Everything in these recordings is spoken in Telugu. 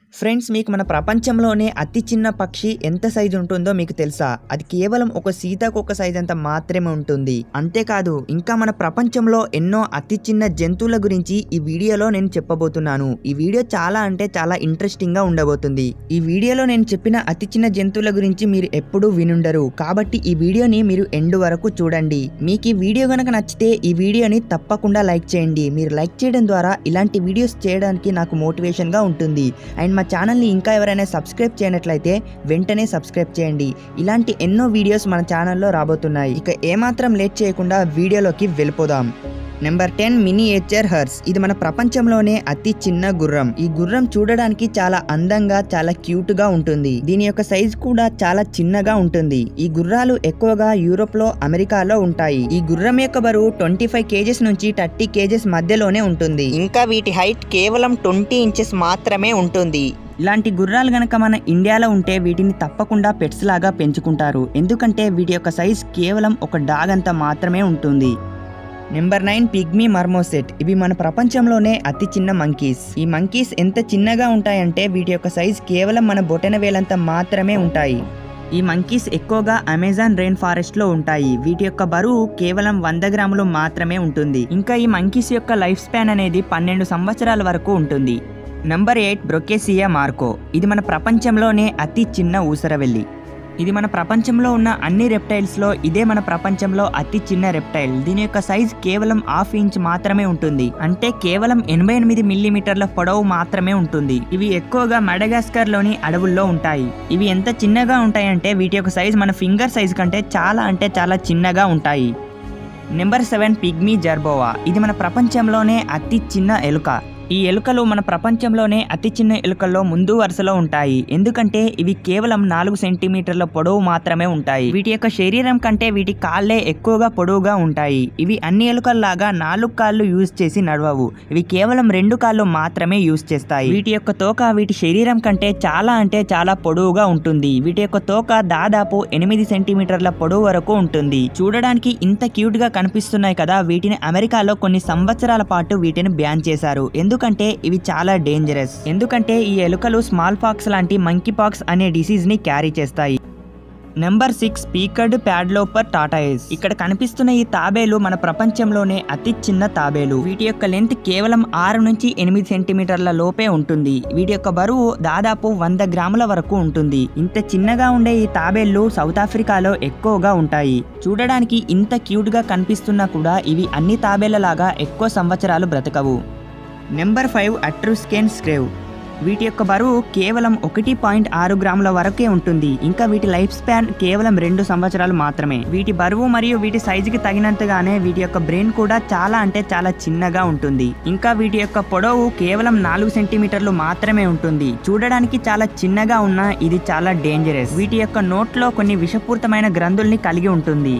ఫ్రెండ్స్ మీకు మన ప్రపంచంలోనే అతి చిన్న పక్షి ఎంత సైజు ఉంటుందో మీకు తెలుసా అది కేవలం ఒక సీతాకొక సైజ్ అంత మాత్రమే ఉంటుంది అంతేకాదు ఇంకా మన ప్రపంచంలో ఎన్నో అతి చిన్న జంతువుల గురించి ఈ వీడియోలో నేను చెప్పబోతున్నాను ఈ వీడియో చాలా అంటే చాలా ఇంట్రెస్టింగ్ గా ఉండబోతుంది ఈ వీడియోలో నేను చెప్పిన అతి చిన్న జంతువుల గురించి మీరు ఎప్పుడూ వినుండరు కాబట్టి ఈ వీడియోని మీరు ఎండ్ వరకు చూడండి మీకు ఈ వీడియో గనక నచ్చితే ఈ వీడియోని తప్పకుండా లైక్ చేయండి మీరు లైక్ చేయడం ద్వారా ఇలాంటి వీడియోస్ చేయడానికి నాకు మోటివేషన్ గా ఉంటుంది అండ్ మా ఛానల్ని ఇంకా ఎవరైనా సబ్స్క్రైబ్ చేయనట్లయితే వెంటనే సబ్స్క్రైబ్ చేయండి ఇలాంటి ఎన్నో వీడియోస్ మన ఛానల్లో రాబోతున్నాయి ఇక ఏమాత్రం లేట్ చేయకుండా వీడియోలోకి వెళ్ళిపోదాం నెంబర్ టెన్ మినియేచర్ హర్స్ ఇది మన ప్రపంచంలోనే అతి చిన్న గుర్రం ఈ గుర్రం చూడడానికి చాలా అందంగా చాలా క్యూట్ గా ఉంటుంది దీని యొక్క సైజ్ కూడా చాలా చిన్నగా ఉంటుంది ఈ గుర్రాలు ఎక్కువగా యూరోప్ లో అమెరికాలో ఉంటాయి ఈ గుర్రం యొక్క బరువు ట్వంటీ ఫైవ్ కేజెస్ నుంచి థర్టీ కేజెస్ మధ్యలోనే ఉంటుంది ఇంకా వీటి హైట్ కేవలం ట్వంటీ ఇంచెస్ మాత్రమే ఉంటుంది ఇలాంటి గుర్రాలు గనక మన ఇండియాలో ఉంటే వీటిని తప్పకుండా పెట్స్ లాగా పెంచుకుంటారు ఎందుకంటే వీటి యొక్క సైజ్ కేవలం ఒక డాగ్ అంత మాత్రమే ఉంటుంది నెంబర్ నైన్ పిగ్మీ మర్మోసెట్ ఇవి మన ప్రపంచంలోనే అతి చిన్న మంకీస్ ఈ మంకీస్ ఎంత చిన్నగా ఉంటాయంటే వీటి యొక్క సైజ్ కేవలం మన బొటన వేలంత మాత్రమే ఉంటాయి ఈ మంకీస్ ఎక్కువగా అమెజాన్ రెయిన్ ఫారెస్ట్ లో ఉంటాయి వీటి యొక్క బరువు కేవలం వంద గ్రాములు మాత్రమే ఉంటుంది ఇంకా ఈ మంకీస్ యొక్క లైఫ్ స్పాన్ అనేది పన్నెండు సంవత్సరాల వరకు ఉంటుంది నంబర్ ఎయిట్ బ్రొకేసియా మార్కో ఇది మన ప్రపంచంలోనే అతి చిన్న ఊసరవెల్లి ఇది మన ప్రపంచంలో ఉన్న అన్ని రెప్టైల్స్ లో ఇదే మన ప్రపంచంలో అతి చిన్న రెప్టైల్ దీని యొక్క సైజ్ కేవలం హాఫ్ ఇంచ్ మాత్రమే ఉంటుంది అంటే కేవలం ఎనభై ఎనిమిది మిల్లీమీటర్ల పొడవు మాత్రమే ఉంటుంది ఇవి ఎక్కువగా మడగాస్కర్ లోని అడవుల్లో ఉంటాయి ఇవి ఎంత చిన్నగా ఉంటాయంటే వీటి యొక్క సైజ్ మన ఫింగర్ సైజ్ కంటే చాలా అంటే చాలా చిన్నగా ఉంటాయి నెంబర్ సెవెన్ పిగ్మీ జర్బోవా ఇది మన ప్రపంచంలోనే అతి చిన్న ఎలుక ఈ ఎలుకలు మన ప్రపంచంలోనే అతి చిన్న ఎలుకల్లో ముందు వరుసలో ఉంటాయి ఎందుకంటే ఇవి కేవలం నాలుగు సెంటీమీటర్ల పొడవు మాత్రమే ఉంటాయి వీటి యొక్క శరీరం కంటే వీటి కాళ్ళే ఎక్కువగా పొడవుగా ఉంటాయి ఇవి అన్ని ఎలుకల్లాగా నాలుగు కాళ్ళు యూజ్ చేసి నడవవు ఇవి కేవలం రెండు కాళ్ళు మాత్రమే యూజ్ చేస్తాయి వీటి యొక్క తోక వీటి శరీరం కంటే చాలా అంటే చాలా పొడవుగా ఉంటుంది వీటి యొక్క తోక దాదాపు ఎనిమిది సెంటీమీటర్ల పొడవు వరకు ఉంటుంది చూడడానికి ఇంత క్యూట్ గా కనిపిస్తున్నాయి కదా వీటిని అమెరికాలో కొన్ని సంవత్సరాల పాటు వీటిని బ్యాన్ చేశారు ఎందుకంటే ఇవి చాలా డేంజరస్ ఎందుకంటే ఈ ఎలుకలు స్మాల్ పాక్స్ లాంటి మంకీ పాక్స్ అనే డిసీజ్ ని క్యారీ చేస్తాయి number six speckled padloper tortoise ఇక్కడ కనిపిస్తున్న ఈ తాబేలు మన ప్రపంచంలోనే అతి చిన్న తాబేలు వీటి యొక్క లెంత్ కేవలం ఆరు నుంచి ఎనిమిది సెంటీమీటర్ల లోపే ఉంటుంది వీటి యొక్క బరువు దాదాపు వంద గ్రాముల వరకు ఉంటుంది ఇంత చిన్నగా ఉండే ఈ తాబేళ్లు సౌత్ ఆఫ్రికాలో ఎక్కువగా ఉంటాయి చూడడానికి ఇంత క్యూట్ గా కనిపిస్తున్నా కూడా ఇవి అన్ని తాబేళ్లలాగా ఎక్కువ సంవత్సరాలు బ్రతకవు నెంబర్ ఫైవ్ అట్రుస్కెన్ స్క్రేవ్ వీటి యొక్క బరువు కేవలం ఒకటి పాయింట్ ఆరు గ్రాముల వరకే ఉంటుంది ఇంకా వీటి లైఫ్ స్పాన్ కేవలం రెండు సంవత్సరాలు మాత్రమే వీటి బరువు మరియు వీటి సైజుకి తగినంతగానే వీటి యొక్క బ్రెయిన్ కూడా చాలా అంటే చాలా చిన్నగా ఉంటుంది ఇంకా వీటి యొక్క పొడవు కేవలం నాలుగు సెంటీమీటర్లు మాత్రమే ఉంటుంది చూడడానికి చాలా చిన్నగా ఉన్నా ఇది చాలా డేంజరస్ వీటి యొక్క నోట్లో కొన్ని విషపూరితమైన గ్రంథుల్ని కలిగి ఉంటుంది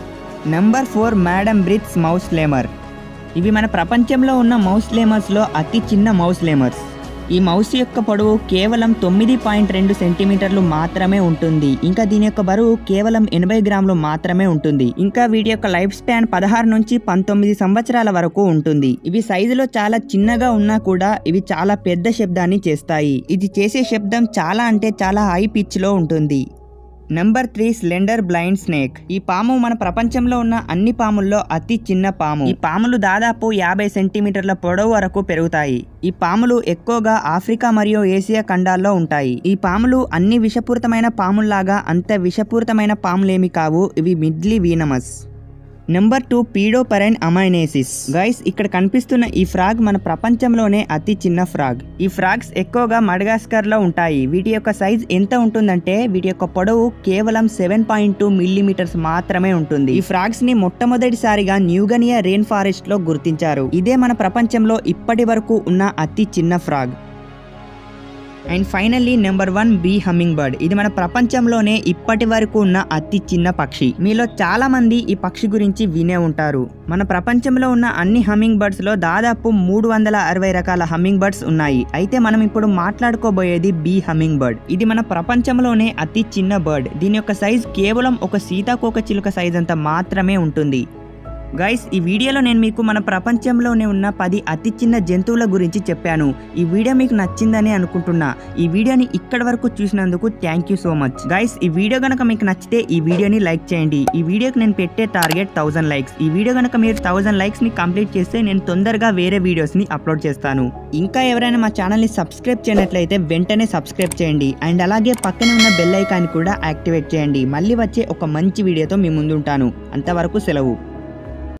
number four Madame Berthe's mouse lemur ఇవి మన ప్రపంచంలో ఉన్న మౌస్ లేమర్స్లో అతి చిన్న మౌస్ లేమర్స్ ఈ మౌస్ యొక్క పొడవు కేవలం తొమ్మిది పాయింట్ రెండు సెంటీమీటర్లు మాత్రమే ఉంటుంది ఇంకా దీని యొక్క బరువు కేవలం ఎనభై గ్రాములు మాత్రమే ఉంటుంది ఇంకా వీటి యొక్క లైఫ్ స్పాన్ పదహారు నుంచి పంతొమ్మిది సంవత్సరాల వరకు ఉంటుంది ఇవి సైజులో చాలా చిన్నగా ఉన్నా కూడా ఇవి చాలా పెద్ద శబ్దాన్ని చేస్తాయి ఇది చేసే శబ్దం చాలా అంటే చాలా హై పిచ్ లో ఉంటుంది number three slender blind snake ఈ పాము మన ప్రపంచంలో ఉన్న అన్ని పాముల్లో అతి చిన్న పాము ఈ పాములు దాదాపు యాభై సెంటీమీటర్ల పొడవు వరకు పెరుగుతాయి ఈ పాములు ఎక్కువగా ఆఫ్రికా మరియు ఏసియా ఖండాల్లో ఉంటాయి ఈ పాములు అన్ని విషపూరితమైన పాముల్లాగా అంత విషపూరితమైన పాములేమి కావు ఇవి mildly venomous number two Paedophryne amauensis guys ఇక్కడ కనిపిస్తున్న ఈ ఫ్రాగ్ మన ప్రపంచంలోనే అతి చిన్న ఫ్రాగ్ ఈ ఫ్రాగ్స్ ఎక్కువగా మడగాస్కర్ లో ఉంటాయి వీటి యొక్క సైజ్ ఎంత ఉంటుందంటే వీటి యొక్క పొడవు కేవలం సెవెన్ పాయింట్ టూ మిల్లీమీటర్స్ మాత్రమే ఉంటుంది ఈ ఫ్రాగ్స్ ని మొట్టమొదటిసారిగా న్యూగనియా రెయిన్ ఫారెస్ట్ లో గుర్తించారు ఇదే మన ప్రపంచంలో ఇప్పటి వరకు ఉన్న అతి చిన్న frog and finally number one bee hummingbird ఇది మన ప్రపంచంలోనే ఇప్పటి వరకు ఉన్న అతి చిన్న పక్షి మీలో చాలా మంది ఈ పక్షి గురించి వినే ఉంటారు మన ప్రపంచంలో ఉన్న అన్ని హమ్మింగ్ బర్డ్స్ లో దాదాపు మూడు వందల అరవై రకాల హమ్మింగ్ బర్డ్స్ ఉన్నాయి అయితే మనం ఇప్పుడు మాట్లాడుకోబోయేది బీ హమ్మింగ్ బర్డ్ ఇది మన ప్రపంచంలోనే అతి చిన్న బర్డ్ దీని యొక్క సైజ్ కేవలం ఒక సీతాకోక చిలుక సైజ్ అంత మాత్రమే ఉంటుంది గైస్ ఈ వీడియోలో నేను మీకు మన ప్రపంచంలోనే ఉన్న పది అతి చిన్న జంతువుల గురించి చెప్పాను ఈ వీడియో మీకు నచ్చిందని అనుకుంటున్నా ఈ వీడియోని ఇక్కడ వరకు చూసినందుకు thank you so much guys ఈ వీడియో గనక మీకు నచ్చితే ఈ వీడియోని లైక్ చేయండి ఈ వీడియోకి నేను పెట్టే టార్గెట్ థౌసండ్ లైక్స్ ఈ వీడియో గనక మీరు థౌసండ్ లైక్స్ ని కంప్లీట్ చేస్తే నేను తొందరగా వేరే వీడియోస్ ని అప్లోడ్ చేస్తాను ఇంకా ఎవరైనా మా ఛానల్ ని సబ్స్క్రైబ్ చేయనట్లయితే వెంటనే సబ్స్క్రైబ్ చేయండి అండ్ అలాగే పక్కనే ఉన్న బెల్ ఐకాన్ కూడా యాక్టివేట్ చేయండి మళ్ళీ వచ్చే ఒక మంచి వీడియోతో మీ ముందుంటాను అంతవరకు సెలవు